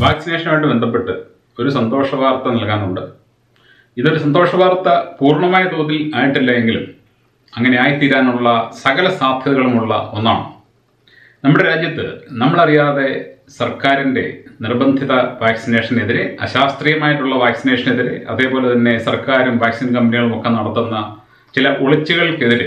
വാക്സിനേഷനുമായിട്ട് ബന്ധപ്പെട്ട് ഒരു സന്തോഷ വാർത്ത നൽകാനുണ്ട് ഇതൊരു സന്തോഷ വാർത്ത പൂർണ്ണമായ തോതിൽ ആയിട്ടില്ല എങ്കിലും അങ്ങനെ ആയിത്തീരാനുള്ള സകല സാധ്യതകളുമുള്ള ഒന്നാണ് നമ്മുടെ രാജ്യത്ത് നമ്മളറിയാതെ സർക്കാരിൻ്റെ നിർബന്ധിത വാക്സിനേഷനെതിരെ അശാസ്ത്രീയമായിട്ടുള്ള വാക്സിനേഷനെതിരെ അതേപോലെ തന്നെ സർക്കാരും വാക്സിൻ കമ്പനികളും ഒക്കെ നടത്തുന്ന ചില ഒളിച്ചുകൾക്കെതിരെ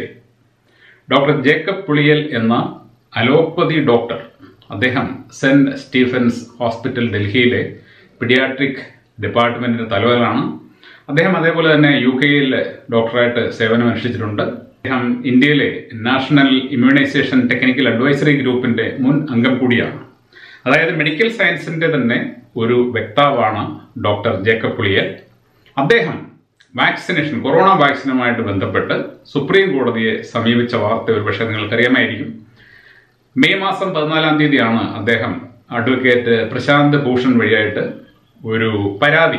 ഡോക്ടർ ജേക്കബ് പുളിയൽ എന്ന അലോപ്പതി ഡോക്ടർ അദ്ദേഹം സെന്റ് സ്റ്റീഫൻസ് ഹോസ്പിറ്റൽ ഡൽഹിയിലെ പിഡിയാട്രിക് ഡിപ്പാർട്ട്മെന്റിന്റെ തലവനാണ് അദ്ദേഹം അതേപോലെ തന്നെ യു കെയിൽ ഡോക്ടറായിട്ട് സേവനം അനുഷ്ഠിച്ചിട്ടുണ്ട് അദ്ദേഹം ഇന്ത്യയിലെ നാഷണൽ ഇമ്മ്യൂണൈസേഷൻ ടെക്നിക്കൽ അഡ്വൈസറി ഗ്രൂപ്പിന്റെ മുൻ അംഗം കൂടിയാണ് അതായത് മെഡിക്കൽ സയൻസിന്റെ തന്നെ ഒരു വ്യക്താവാണ് ഡോക്ടർ ജേക്കബ് പുളിയൽ അദ്ദേഹം വാക്സിനേഷൻ കൊറോണ വാക്സിനുമായിട്ട് ബന്ധപ്പെട്ട് സുപ്രീം കോടതിയെ സമീപിച്ച വാർത്ത ഒരുപക്ഷെ നിങ്ങൾക്കറിയാമായിരിക്കും മെയ് മാസം പതിനാലാം തീയതിയാണ് അദ്ദേഹം അഡ്വക്കേറ്റ് പ്രശാന്ത് ഭൂഷൺ വഴിയായിട്ട് ഒരു പരാതി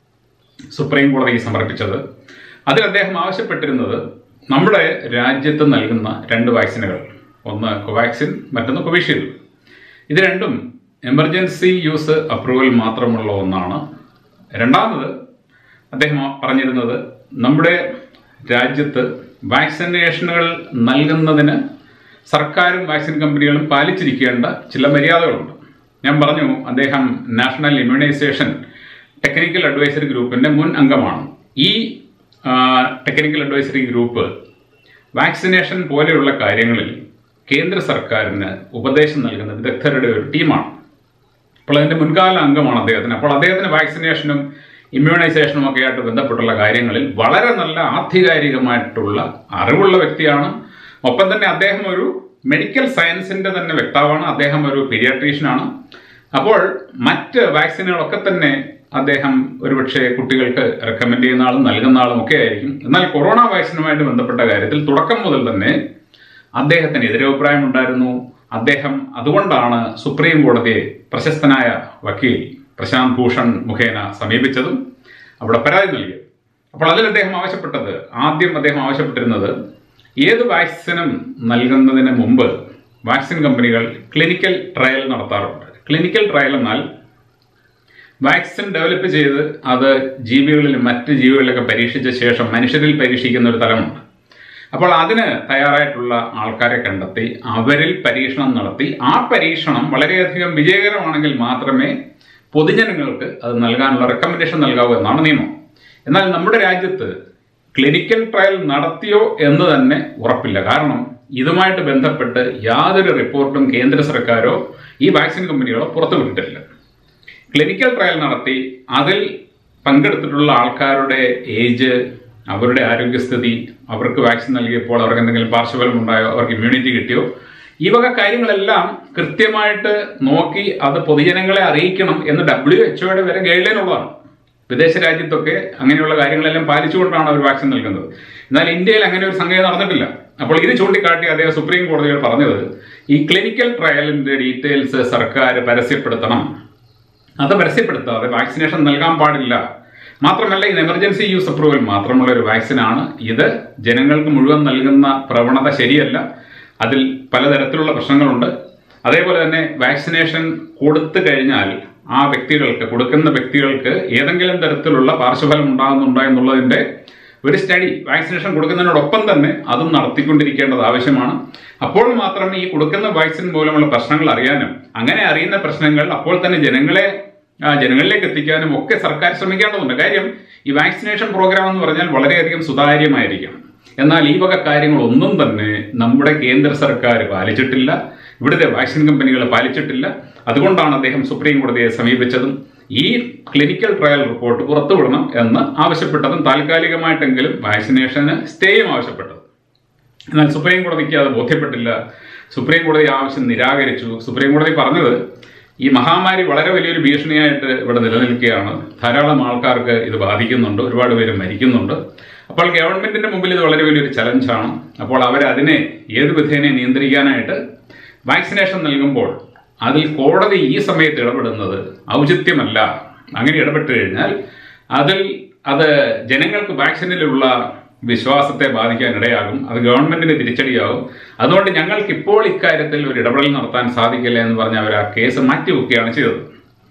സുപ്രീം കോടതിക്ക് സമർപ്പിച്ചത് അതിൽ അദ്ദേഹം ആവശ്യപ്പെട്ടിരുന്നത് നമ്മുടെ രാജ്യത്ത് നൽകുന്ന രണ്ട് വാക്സിനുകൾ ഒന്ന് കോവാക്സിൻ മറ്റൊന്ന് കോവിഷീൽഡ് ഇത് രണ്ടും എമർജൻസി യൂസ് അപ്രൂവൽ മാത്രമുള്ള ഒന്നാണ് രണ്ടാമത് അദ്ദേഹം പറഞ്ഞിരുന്നത് നമ്മുടെ രാജ്യത്ത് വാക്സിനേഷനുകൾ നൽകുന്നതിന് സർക്കാരും വാക്സിൻ കമ്പനികളും പാലിച്ചിരിക്കേണ്ട ചില മര്യാദകളുണ്ട് ഞാൻ പറഞ്ഞു അദ്ദേഹം നാഷണൽ ഇമ്മ്യൂണൈസേഷൻ ടെക്നിക്കൽ അഡ്വൈസറി ഗ്രൂപ്പിന്റെ മുൻ അംഗമാണ് ഈ ടെക്നിക്കൽ അഡ്വൈസറി ഗ്രൂപ്പ് വാക്സിനേഷൻ പോലെയുള്ള കാര്യങ്ങളിൽ കേന്ദ്ര സർക്കാരിന് ഉപദേശം നൽകുന്ന വിദഗ്ധരുടെ ഒരു ടീമാണ് അപ്പോൾ അതിന്റെ മുൻകാല അംഗമാണ് അദ്ദേഹത്തിന് അപ്പോൾ അദ്ദേഹത്തിന് വാക്സിനേഷനും ഇമ്മ്യൂണൈസേഷനും ഒക്കെ ആയിട്ട് ബന്ധപ്പെട്ടുള്ള കാര്യങ്ങളിൽ വളരെ നല്ല ആധികാരികമായിട്ടുള്ള അറിവുള്ള വ്യക്തിയാണ് ഒപ്പം തന്നെ അദ്ദേഹം ഒരു മെഡിക്കൽ സയൻസിന്റെ തന്നെ വ്യക്താവാണ് അദ്ദേഹം ഒരു പീഡിയാട്രീഷ്യനാണ് അപ്പോൾ മറ്റ് വാക്സിനുകളൊക്കെ തന്നെ അദ്ദേഹം ഒരുപക്ഷെ കുട്ടികൾക്ക് റെക്കമെൻഡ് ചെയ്യുന്ന ആളും നൽകുന്ന ആളും ഒക്കെ ആയിരിക്കും എന്നാൽ കൊറോണ വാക്സിനുമായിട്ട് ബന്ധപ്പെട്ട കാര്യത്തിൽ തുടക്കം മുതൽ തന്നെ അദ്ദേഹത്തിന് എതിരഭിപ്രായം ഉണ്ടായിരുന്നു അദ്ദേഹം അതുകൊണ്ടാണ് സുപ്രീം കോടതിയെ പ്രശസ്തനായ വക്കീൽ പ്രശാന്ത് ഭൂഷൺ മുഖേന സമീപിച്ചതും അവിടെ പരാതി നൽകിയത് അപ്പോൾ അതിൽ അദ്ദേഹം ആവശ്യപ്പെട്ടത് ആദ്യം അദ്ദേഹം ആവശ്യപ്പെട്ടിരുന്നത് ഏത് വാക്സിനും നൽകുന്നതിന് മുമ്പ് വാക്സിൻ കമ്പനികൾ ക്ലിനിക്കൽ ട്രയൽ നടത്താറുണ്ട് ക്ലിനിക്കൽ ട്രയൽ എന്നാൽ വാക്സിൻ ഡെവലപ്പ് ചെയ്ത് അത് ജീവികളിൽ മറ്റ് ജീവികളിലൊക്കെ പരീക്ഷിച്ച ശേഷം മനുഷ്യരിൽ പരീക്ഷിക്കുന്ന ഒരു തലമുണ്ട് അപ്പോൾ അതിന് തയ്യാറായിട്ടുള്ള ആൾക്കാരെ കണ്ടെത്തി അവരിൽ പരീക്ഷണം നടത്തി ആ പരീക്ഷണം വളരെയധികം വിജയകരമാണെങ്കിൽ മാത്രമേ പൊതുജനങ്ങൾക്ക് അത് നൽകാനുള്ള റെക്കമെൻഡേഷൻ നൽകാവൂ എന്നാണ് നിയമം എന്നാൽ നമ്മുടെ രാജ്യത്ത് ക്ലിനിക്കൽ ട്രയൽ നടത്തിയോ എന്ന് തന്നെ ഉറപ്പില്ല കാരണം ഇതുമായിട്ട് ബന്ധപ്പെട്ട് യാതൊരു റിപ്പോർട്ടും കേന്ദ്ര സർക്കാരോ ഈ വാക്സിൻ കമ്പനികളോ പുറത്തുവിട്ടിട്ടില്ല ക്ലിനിക്കൽ ട്രയൽ നടത്തി അതിൽ പങ്കെടുത്തിട്ടുള്ള ആൾക്കാരുടെ ഏജ് അവരുടെ ആരോഗ്യസ്ഥിതി അവർക്ക് വാക്സിൻ നൽകിയപ്പോൾ അവർക്ക് എന്തെങ്കിലും പാർശ്വഫലം ഉണ്ടായോ അവർക്ക് ഇമ്മ്യൂണിറ്റി കിട്ടിയോ ഈ വക കാര്യങ്ങളെല്ലാം കൃത്യമായിട്ട് നോക്കി അത് പൊതുജനങ്ങളെ അറിയിക്കണം എന്ന് ഡബ്ല്യു എച്ച്ഒയുടെ വരെ ഗൈഡ് ലൈൻ ഉള്ളതാണ് വിദേശ രാജ്യത്തൊക്കെ അങ്ങനെയുള്ള കാര്യങ്ങളെല്ലാം പാലിച്ചുകൊണ്ടാണ് അവർ വാക്സിൻ നൽകുന്നത് എന്നാൽ ഇന്ത്യയിൽ അങ്ങനെ ഒരു സംഗതി നടന്നിട്ടില്ല അപ്പോൾ ഇത് ചൂണ്ടിക്കാട്ടി അദ്ദേഹം സുപ്രീം കോടതിയിൽ പറഞ്ഞത് ഈ ക്ലിനിക്കൽ ട്രയലിന്റെ ഡീറ്റെയിൽസ് സർക്കാർ പരസ്യപ്പെടുത്തണം അത് പരസ്യപ്പെടുത്താതെ വാക്സിനേഷൻ നൽകാൻ പാടില്ല മാത്രമല്ല ഇത് എമർജൻസി യൂസ് അപ്രൂവൽ മാത്രമുള്ള ഒരു വാക്സിനാണ് ഇത് ജനങ്ങൾക്ക് മുഴുവൻ നൽകുന്ന പ്രവണത ശരിയല്ല അതിൽ പലതരത്തിലുള്ള പ്രശ്നങ്ങളുണ്ട് അതേപോലെ തന്നെ വാക്സിനേഷൻ കൊടുത്തു കഴിഞ്ഞാൽ ആ വ്യക്തികൾക്ക് കൊടുക്കുന്ന വ്യക്തികൾക്ക് ഏതെങ്കിലും തരത്തിലുള്ള പാർശ്വഫലം ഉണ്ടാകുന്നുണ്ടോ എന്നുള്ളതിന്റെ ഒരു സ്റ്റഡി വാക്സിനേഷൻ കൊടുക്കുന്നതിനോടൊപ്പം തന്നെ അതും നടത്തിക്കൊണ്ടിരിക്കേണ്ടത് ആവശ്യമാണ് അപ്പോൾ മാത്രമേ ഈ കൊടുക്കുന്ന വാക്സിൻ മൂലമുള്ള പ്രശ്നങ്ങൾ അറിയാനും അങ്ങനെ അറിയുന്ന പ്രശ്നങ്ങൾ അപ്പോൾ തന്നെ ജനങ്ങളെ ജനങ്ങളിലേക്ക് എത്തിക്കാനും ഒക്കെ സർക്കാർ ശ്രമിക്കേണ്ടതുണ്ട് കാര്യം ഈ വാക്സിനേഷൻ പ്രോഗ്രാം എന്ന് പറഞ്ഞാൽ വളരെയധികം സുതാര്യമായിരിക്കണം എന്നാൽ ഈ വക കാര്യങ്ങളൊന്നും തന്നെ നമ്മുടെ കേന്ദ്ര സർക്കാർ പാലിച്ചിട്ടില്ല ഇവിടുത്തെ വാക്സിൻ കമ്പനികൾ പാലിച്ചിട്ടില്ല അതുകൊണ്ടാണ് അദ്ദേഹം സുപ്രീം കോടതിയെ സമീപിച്ചതും ഈ ക്ലിനിക്കൽ ട്രയൽ റിപ്പോർട്ട് പുറത്തുവിടണം എന്ന് ആവശ്യപ്പെട്ടതും താൽക്കാലികമായിട്ടെങ്കിലും വാക്സിനേഷന് സ്റ്റേയും ആവശ്യപ്പെട്ടത് എന്നാൽ സുപ്രീം കോടതിക്ക് അത് ബോധ്യപ്പെട്ടില്ല സുപ്രീം കോടതി ആവശ്യം നിരാകരിച്ചു സുപ്രീം കോടതി പറഞ്ഞത് ഈ മഹാമാരി വളരെ വലിയൊരു ഭീഷണിയായിട്ട് ഇവിടെ നിലനിൽക്കുകയാണ് ധാരാളം ആൾക്കാർക്ക് ഇത് ബാധിക്കുന്നുണ്ട് ഒരുപാട് പേര് മരിക്കുന്നുണ്ട് അപ്പോൾ ഗവൺമെന്റിന്റെ മുമ്പിൽ ഇത് വളരെ വലിയൊരു ചലഞ്ചാണ് അപ്പോൾ അവരതിനെ ഏത് വിധേനെ നിയന്ത്രിക്കാനായിട്ട് വാക്സിനേഷൻ നൽകുമ്പോൾ അതിൽ കോടതി ഈ സമയത്ത് ഇടപെടുന്നത് ഔചിത്യമല്ല അങ്ങനെ ഇടപെട്ട് കഴിഞ്ഞാൽ അതിൽ അത് ജനങ്ങൾക്ക് വാക്സിനിലുള്ള വിശ്വാസത്തെ ബാധിക്കാൻ ഇടയാകും അത് ഗവൺമെന്റിന് തിരിച്ചടിയാകും അതുകൊണ്ട് ഞങ്ങൾക്ക് ഇപ്പോൾ ഇക്കാര്യത്തിൽ ഒരു ഇടപെടൽ നടത്താൻ സാധിക്കില്ല എന്ന് പറഞ്ഞ് അവർ ആ കേസ് മാറ്റിവെക്കുകയാണ് ചെയ്തത്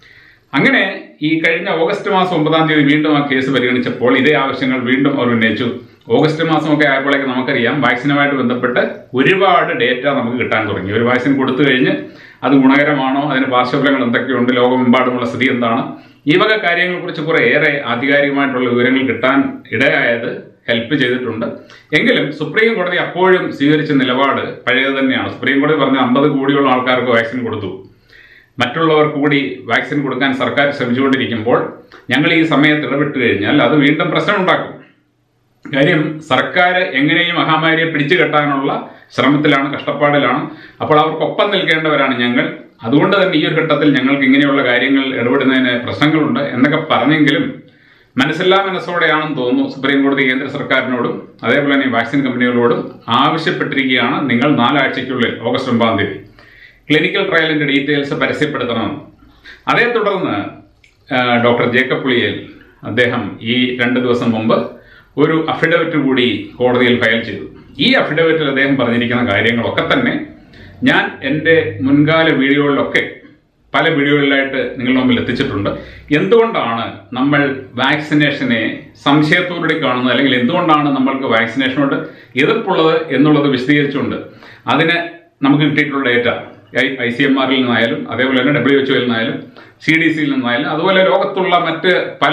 അങ്ങനെ ഈ കഴിഞ്ഞ ഓഗസ്റ്റ് മാസം ഒമ്പതാം തീയതി വീണ്ടും ആ കേസ് പരിഗണിച്ചപ്പോൾ ഇതേ ആവശ്യങ്ങൾ വീണ്ടും അവർ ഉന്നയിച്ചു ഓഗസ്റ്റ് മാസമൊക്കെ ആയപ്പോഴേക്ക് നമുക്കറിയാം വാക്സിനുമായിട്ട് ബന്ധപ്പെട്ട് ഒരുപാട് ഡേറ്റ നമുക്ക് കിട്ടാൻ തുടങ്ങി ഒരു വാക്സിൻ കൊടുത്തു കഴിഞ്ഞ് അത് ഗുണകരമാണോ അതിന് പാർശ്വഫലങ്ങൾ എന്തൊക്കെയുണ്ട് ലോകമെമ്പാടുമുള്ള സ്ഥിതി എന്താണ് ഈ വക കാര്യങ്ങളെക്കുറിച്ച് കുറെ ഏറെ ആധികാരികമായിട്ടുള്ള വിവരങ്ങൾ കിട്ടാൻ ഇടയായത് ഹെൽപ്പ് ചെയ്തിട്ടുണ്ട് എങ്കിലും സുപ്രീം കോടതി അപ്പോഴും സ്വീകരിച്ച നിലപാട് പഴയത് തന്നെയാണ് സുപ്രീം കോടതി പറഞ്ഞ അമ്പത് കോടിയോളം ആൾക്കാർക്ക് വാക്സിൻ കൊടുത്തു മറ്റുള്ളവർക്ക് കൂടി വാക്സിൻ കൊടുക്കാൻ സർക്കാർ ശ്രമിച്ചുകൊണ്ടിരിക്കുമ്പോൾ ഞങ്ങൾ ഈ സമയത്ത് ഇടപെട്ട് കഴിഞ്ഞാൽ അത് വീണ്ടും പ്രശ്നമുണ്ടാക്കും കാര്യം സർക്കാർ എങ്ങനെയും മഹാമാരിയെ പിടിച്ചു കെട്ടാനുള്ള ശ്രമത്തിലാണ് കഷ്ടപ്പാടിലാണ് അപ്പോൾ അവർക്കൊപ്പം നിൽക്കേണ്ടവരാണ് ഞങ്ങൾ അതുകൊണ്ട് തന്നെ ഈ ഒരു ഘട്ടത്തിൽ ഞങ്ങൾക്ക് ഇങ്ങനെയുള്ള കാര്യങ്ങൾ ഇടപെടുന്നതിന് പ്രശ്നങ്ങളുണ്ട് എന്നൊക്കെ പറഞ്ഞെങ്കിലും മനസ്സില്ലാ മനസ്സോടെയാണെന്ന് തോന്നുന്നു സുപ്രീം കോടതി കേന്ദ്ര സർക്കാരിനോടും അതേപോലെ തന്നെ വാക്സിൻ കമ്പനികളോടും ആവശ്യപ്പെട്ടിരിക്കുകയാണ് നിങ്ങൾ നാലാഴ്ചയ്ക്കുള്ളിൽ ഓഗസ്റ്റ് ഒമ്പതാം തീയതി ക്ലിനിക്കൽ ട്രയലിന്റെ ഡീറ്റെയിൽസ് പരസ്യപ്പെടുത്തണമെന്ന് അതേ തുടർന്ന് ഡോക്ടർ ജേക്കബ് പുളിയൽ അദ്ദേഹം ഈ രണ്ട് ദിവസം മുമ്പ് ഒരു അഫിഡവിറ്റ് കൂടി കോടതിയിൽ ഫയൽ ചെയ്തു ഈ അഫിഡവിറ്റിൽ അദ്ദേഹം പറഞ്ഞിരിക്കുന്ന കാര്യങ്ങളൊക്കെ തന്നെ ഞാൻ എൻ്റെ മുൻകാല വീഡിയോകളിലൊക്കെ പല വീഡിയോകളിലായിട്ട് നിങ്ങളുടെ മുമ്പിൽ എത്തിച്ചിട്ടുണ്ട് എന്തുകൊണ്ടാണ് നമ്മൾ വാക്സിനേഷനെ സംശയത്തോടുകൂടി കാണുന്നത് അല്ലെങ്കിൽ എന്തുകൊണ്ടാണ് നമ്മൾക്ക് വാക്സിനേഷനോട് എതിർപ്പുള്ളത് എന്നുള്ളത് വിശദീകരിച്ചുകൊണ്ട് അതിന് നമുക്ക് കിട്ടിയിട്ടുള്ള ഡേറ്റ ഐ സി എം ആറിൽ നിന്നായാലും അതേപോലെ തന്നെ ഡബ്ല്യു എച്ച് ഒയിൽ നിന്നായാലും സി ഡി സിയിൽ നിന്നായാലും അതുപോലെ ലോകത്തുള്ള മറ്റ് പല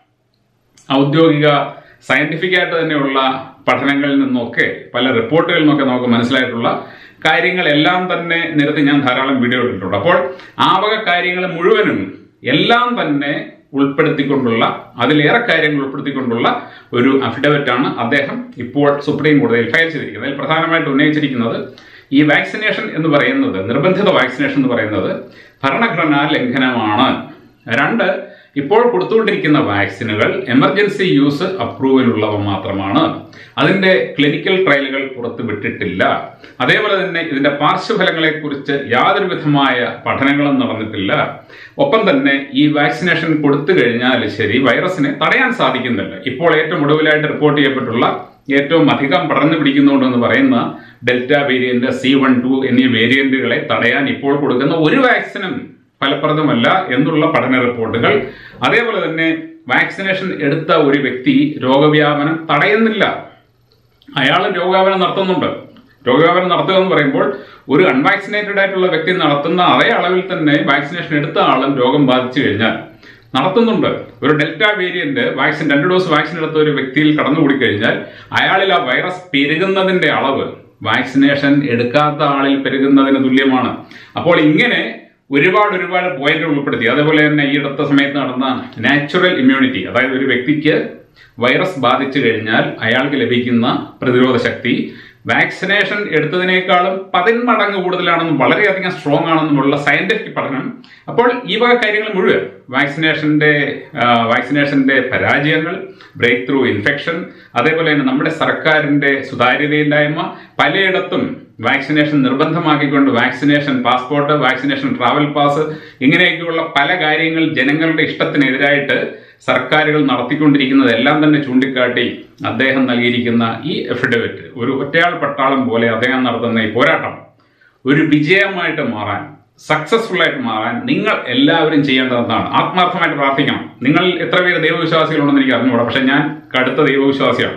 ഔദ്യോഗിക സയന്റിഫിക് ആയിട്ട് തന്നെയുള്ള പഠനങ്ങളിൽ നിന്നൊക്കെ പല റിപ്പോർട്ടുകളിൽ നിന്നൊക്കെ നമുക്ക് മനസ്സിലായിട്ടുള്ള കാര്യങ്ങളെല്ലാം തന്നെ നിരത്തി ഞാൻ ധാരാളം വീഡിയോ ഇട്ടിട്ടുണ്ട് അപ്പോൾ ആ വക കാര്യങ്ങൾ മുഴുവനും എല്ലാം തന്നെ ഉൾപ്പെടുത്തിക്കൊണ്ടുള്ള അതിലേറെ കാര്യങ്ങൾ ഉൾപ്പെടുത്തിക്കൊണ്ടുള്ള ഒരു അഫിഡവിറ്റ് ആണ് അദ്ദേഹം ഇപ്പോൾ സുപ്രീം കോടതിയിൽ ഫയൽ ചെയ്തിരിക്കുന്നത് അതിൽ പ്രധാനമായിട്ട് ഉന്നയിച്ചിരിക്കുന്നത് ഈ വാക്സിനേഷൻ എന്ന് പറയുന്നത് നിർബന്ധിത വാക്സിനേഷൻ എന്ന് പറയുന്നത് ഭരണഘടനാ ലംഘനമാണ് രണ്ട് ഇപ്പോൾ കൊടുത്തുകൊണ്ടിരിക്കുന്ന വാക്സിനുകൾ എമർജൻസി യൂസ് അപ്രൂവലുള്ളവ മാത്രമാണ് അതിന്റെ ക്ലിനിക്കൽ ട്രയലുകൾ പുറത്തു വിട്ടിട്ടില്ല അതേപോലെ തന്നെ ഇതിന്റെ പാർശ്വഫലങ്ങളെക്കുറിച്ച് യാതൊരു വിധമായ പഠനങ്ങളും നടന്നിട്ടില്ല ഒപ്പം തന്നെ ഈ വാക്സിനേഷൻ കൊടുത്തു കഴിഞ്ഞാൽ ശരി വൈറസിനെ തടയാൻ സാധിക്കുന്നില്ല ഇപ്പോൾ ഏറ്റവും ഒടുവിലായിട്ട് റിപ്പോർട്ട് ചെയ്യപ്പെട്ടുള്ള ഏറ്റവും അധികം പടർന്നു പിടിക്കുന്നുണ്ടെന്ന് പറയുന്ന delta variant C one two എന്നീ വേരിയന്റുകളെ തടയാൻ ഇപ്പോൾ കൊടുക്കുന്ന ഒരു വാക്സിനും ഫലപ്രദമല്ല എന്നുള്ള പഠന റിപ്പോർട്ടുകൾ അതേപോലെ തന്നെ വാക്സിനേഷൻ എടുത്ത ഒരു വ്യക്തി രോഗവ്യാപനം തടയുന്നില്ല അയാൾ രോഗവ്യാപനം നടത്തുന്നുണ്ട് രോഗവ്യാപനം നടത്തുക എന്ന് പറയുമ്പോൾ ഒരു അൺവാക്സിനേറ്റഡ് ആയിട്ടുള്ള വ്യക്തി നടത്തുന്ന അതേ അളവിൽ തന്നെ വാക്സിനേഷൻ എടുത്ത ആളും രോഗം ബാധിച്ചു കഴിഞ്ഞാൽ നടത്തുന്നുണ്ട് ഒരു ഡെൽറ്റ വേരിയന്റ് വാക്സിൻ രണ്ട് ഡോസ് വാക്സിൻ എടുത്ത ഒരു വ്യക്തിയിൽ കടന്നുകൂടി കഴിഞ്ഞാൽ അയാളിൽ ആ വൈറസ് പെരുകുന്നതിന്റെ അളവ് വാക്സിനേഷൻ എടുക്കാത്ത ആളിൽ പെരുകുന്നതിന് തുല്യമാണ് അപ്പോൾ ഇങ്ങനെ ഒരുപാട് ഒരുപാട് പോയിന്റ് ഉൾപ്പെടുത്തി അതേപോലെ തന്നെ ഈ അടുത്ത സമയത്ത് നടന്ന നാച്ചുറൽ ഇമ്മ്യൂണിറ്റി അതായത് ഒരു വ്യക്തിക്ക് വൈറസ് ബാധിച്ചു കഴിഞ്ഞാൽ അയാൾക്ക് ലഭിക്കുന്ന പ്രതിരോധ ശക്തി വാക്സിനേഷൻ എടുത്തതിനേക്കാളും പതിന്മടങ്ങ് കൂടുതലാണെന്നും വളരെയധികം സ്ട്രോങ് ആണെന്നുമുള്ള സയന്റിഫിക് പഠനം അപ്പോൾ ഈ വക കാര്യങ്ങൾ മുഴുവൻ വാക്സിനേഷന്റെ വാക്സിനേഷന്റെ പരാജയങ്ങൾ ബ്രേക്ക് ത്രൂ ഇൻഫെക്ഷൻ അതേപോലെ തന്നെ നമ്മുടെ സർക്കാരിന്റെ സുതാര്യതയില്ലായ്മ പലയിടത്തും വാക്സിനേഷൻ നിർബന്ധമാക്കിക്കൊണ്ട് vaccination passport vaccination travel pass ഇങ്ങനെയൊക്കെയുള്ള പല കാര്യങ്ങൾ ജനങ്ങളുടെ ഇഷ്ടത്തിനെതിരായിട്ട് സർക്കാരുകൾ നടത്തിക്കൊണ്ടിരിക്കുന്നതെല്ലാം തന്നെ ചൂണ്ടിക്കാട്ടി അദ്ദേഹം നൽകിയിരിക്കുന്ന ഈ എഫിഡവിറ്റ് ഒരു ഒറ്റയാൾ പട്ടാളം പോലെ അദ്ദേഹം നടത്തുന്ന ഈ പോരാട്ടം ഒരു വിജയമായിട്ട് മാറാൻ സക്സസ്ഫുൾ ആയിട്ട് മാറാൻ നിങ്ങൾ എല്ലാവരും ചെയ്യേണ്ടതെന്നാണ് ആത്മാർത്ഥമായിട്ട് പ്രാർത്ഥിക്കണം നിങ്ങൾ എത്ര പേര് ദൈവവിശ്വാസികളുണ്ടെന്ന് എനിക്ക് അറിഞ്ഞുകൂടാ പക്ഷെ ഞാൻ കടുത്ത ദൈവവിശ്വാസിയാണ്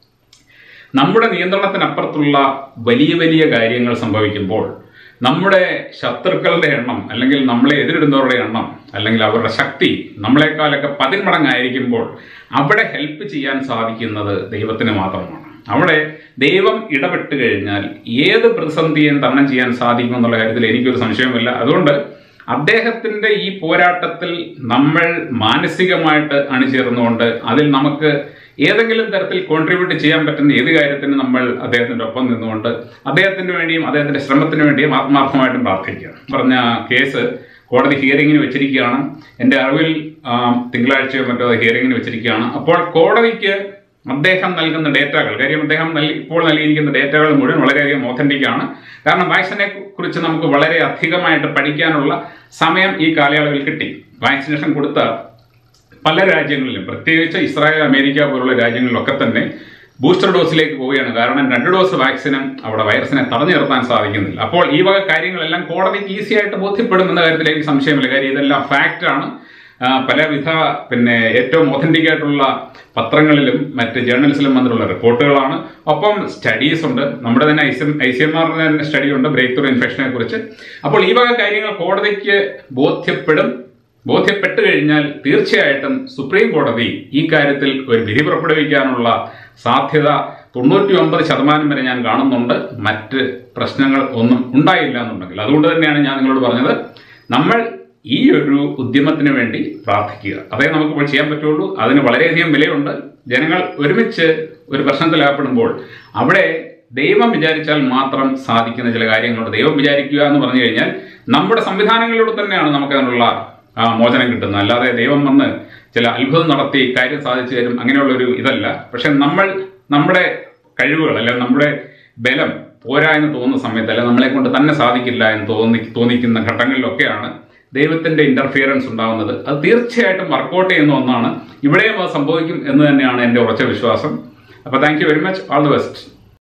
നമ്മുടെ നിയന്ത്രണത്തിനപ്പുറത്തുള്ള വലിയ വലിയ കാര്യങ്ങൾ സംഭവിക്കുമ്പോൾ നമ്മുടെ ശത്രുക്കളുടെ എണ്ണം അല്ലെങ്കിൽ നമ്മളെ എതിരിടുന്നവരുടെ എണ്ണം അല്ലെങ്കിൽ അവരുടെ ശക്തി നമ്മളെക്കാളൊക്കെ പതിന്മടങ്ങായിരിക്കുമ്പോൾ അവിടെ ഹെൽപ്പ് ചെയ്യാൻ സാധിക്കുന്നത് ദൈവത്തിന് മാത്രമാണ് അവിടെ ദൈവം ഇടപെട്ട് കഴിഞ്ഞാൽ ഏത് പ്രതിസന്ധിയും തരണം ചെയ്യാൻ സാധിക്കും എന്നുള്ള കാര്യത്തിൽ എനിക്കൊരു സംശയമില്ല അതുകൊണ്ട് അദ്ദേഹത്തിന്റെ ഈ പോരാട്ടത്തിൽ നമ്മൾ മാനസികമായിട്ട് അണിചേർന്നുകൊണ്ട് അതിൽ നമുക്ക് ഏതെങ്കിലും തരത്തിൽ കോൺട്രിബ്യൂട്ട് ചെയ്യാൻ പറ്റുന്ന ഏത് കാര്യത്തിന് നമ്മൾ അദ്ദേഹത്തിന്റെ ഒപ്പം നിന്നുകൊണ്ട് അദ്ദേഹത്തിന് വേണ്ടിയും അദ്ദേഹത്തിന്റെ ശ്രമത്തിന് വേണ്ടിയും ആത്മാർത്ഥമായിട്ടും പ്രാർത്ഥിക്കുക പറഞ്ഞ കേസ് കോടതി ഹിയറിങ്ങിന് വെച്ചിരിക്കുകയാണ് എൻ്റെ അറിവിൽ ആ, തിങ്കളാഴ്ചയോ മറ്റോ അത് ഹിയറിങ്ങിന് വെച്ചിരിക്കുകയാണ് അപ്പോൾ കോടതിക്ക് അദ്ദേഹം നൽകുന്ന ഡേറ്റകൾ കാര്യം അദ്ദേഹം നൽകി ഇപ്പോൾ നൽകിയിരിക്കുന്ന ഡേറ്റകൾ മുഴുവൻ വളരെയധികം authentic ആണ് കാരണം വാക്സിനെ കുറിച്ച് നമുക്ക് വളരെ അധികമായിട്ട് പഠിക്കാനുള്ള സമയം ഈ കാലയളവിൽ കിട്ടി വാക്സിനേഷൻ കൊടുത്ത പല രാജ്യങ്ങളിലും പ്രത്യേകിച്ച് ഇസ്രായേൽ അമേരിക്ക പോലുള്ള രാജ്യങ്ങളിലൊക്കെ തന്നെ ബൂസ്റ്റർ ഡോസിലേക്ക് പോവുകയാണ് കാരണം രണ്ട് ഡോസ് വാക്സിനും അവിടെ വൈറസിനെ തടഞ്ഞു നിർത്താൻ സാധിക്കുന്നില്ല അപ്പോൾ ഈ വക കാര്യങ്ങളെല്ലാം കോടതിക്ക് ഈസി ആയിട്ട് ബോധ്യപ്പെടും എന്ന കാര്യത്തിൽ എനിക്ക് സംശയമില്ല കാര്യം ഇതെല്ലാം ഫാക്റ്റ് ആണ് ആ, പലവിധ പിന്നെ ഏറ്റവും ഒതന്റിക് ആയിട്ടുള്ള പത്രങ്ങളിലും മറ്റ് ജേർണൽസിലും വന്നിട്ടുള്ള റിപ്പോർട്ടുകളാണ് ഒപ്പം സ്റ്റഡീസ് ഉണ്ട് നമ്മുടെ തന്നെ I C I C M ആറിന്റെ തന്നെ സ്റ്റഡി ഉണ്ട് ബ്രേക്ക് ത്രൂ ഇൻഫെക്ഷനെ കുറിച്ച് അപ്പോൾ ഈ വക കാര്യങ്ങൾ കോടതിക്ക് ബോധ്യപ്പെടും ബോധ്യപ്പെട്ടു കഴിഞ്ഞാൽ തീർച്ചയായിട്ടും സുപ്രീം കോടതി ഈ കാര്യത്തിൽ ഒരു വിധി പുറപ്പെടുവിക്കാനുള്ള സാധ്യത തൊണ്ണൂറ്റി ഒമ്പത് ശതമാനം വരെ ഞാൻ കാണുന്നുണ്ട് മറ്റ് പ്രശ്നങ്ങൾ ഒന്നും ഉണ്ടായില്ല എന്നുണ്ടെങ്കിൽ അതുകൊണ്ട് തന്നെയാണ് ഞാൻ നിങ്ങളോട് പറഞ്ഞത് നമ്മൾ ഈ ഒരു ഉദ്യമത്തിന് വേണ്ടി പ്രാർത്ഥിക്കുക അതേ നമുക്ക് ഇപ്പോൾ ചെയ്യാൻ പറ്റുള്ളൂ അതിന് വളരെയധികം വിലയുണ്ട് ജനങ്ങൾ ഒരുമിച്ച് ഒരു പ്രശ്നത്തിലാക്കപ്പെടുമ്പോൾ അവിടെ ദൈവം വിചാരിച്ചാൽ മാത്രം സാധിക്കുന്ന ചില കാര്യങ്ങളുണ്ട് ദൈവം വിചാരിക്കുക എന്ന് പറഞ്ഞു കഴിഞ്ഞാൽ നമ്മുടെ സംവിധാനങ്ങളിലൂടെ തന്നെയാണ് നമുക്ക് അതിനുള്ള ആ, മോചനം കിട്ടുന്നത് അല്ലാതെ ദൈവം വന്ന് ചില അത്ഭുതം നടത്തി കാര്യം സാധിച്ചു തരും അങ്ങനെയുള്ള ഒരു ഇതല്ല പക്ഷെ നമ്മൾ നമ്മുടെ കഴിവുകൾ അല്ലെങ്കിൽ നമ്മുടെ ബലം പോരാ എന്ന് തോന്നുന്ന സമയത്ത് അല്ലെങ്കിൽ നമ്മളെ കൊണ്ട് തന്നെ സാധിക്കില്ല എന്ന് തോന്നി തോന്നിക്കുന്ന ഘട്ടങ്ങളിലൊക്കെയാണ് ദൈവത്തിന്റെ ഇന്റർഫിയറൻസ് ഉണ്ടാകുന്നത് അത് തീർച്ചയായിട്ടും വർക്കൗട്ട് ചെയ്യുന്ന ഒന്നാണ് ഇവിടെയും അത് സംഭവിക്കും എന്ന് തന്നെയാണ് എൻ്റെ ഉറച്ച വിശ്വാസം അപ്പോൾ thank you very much all the best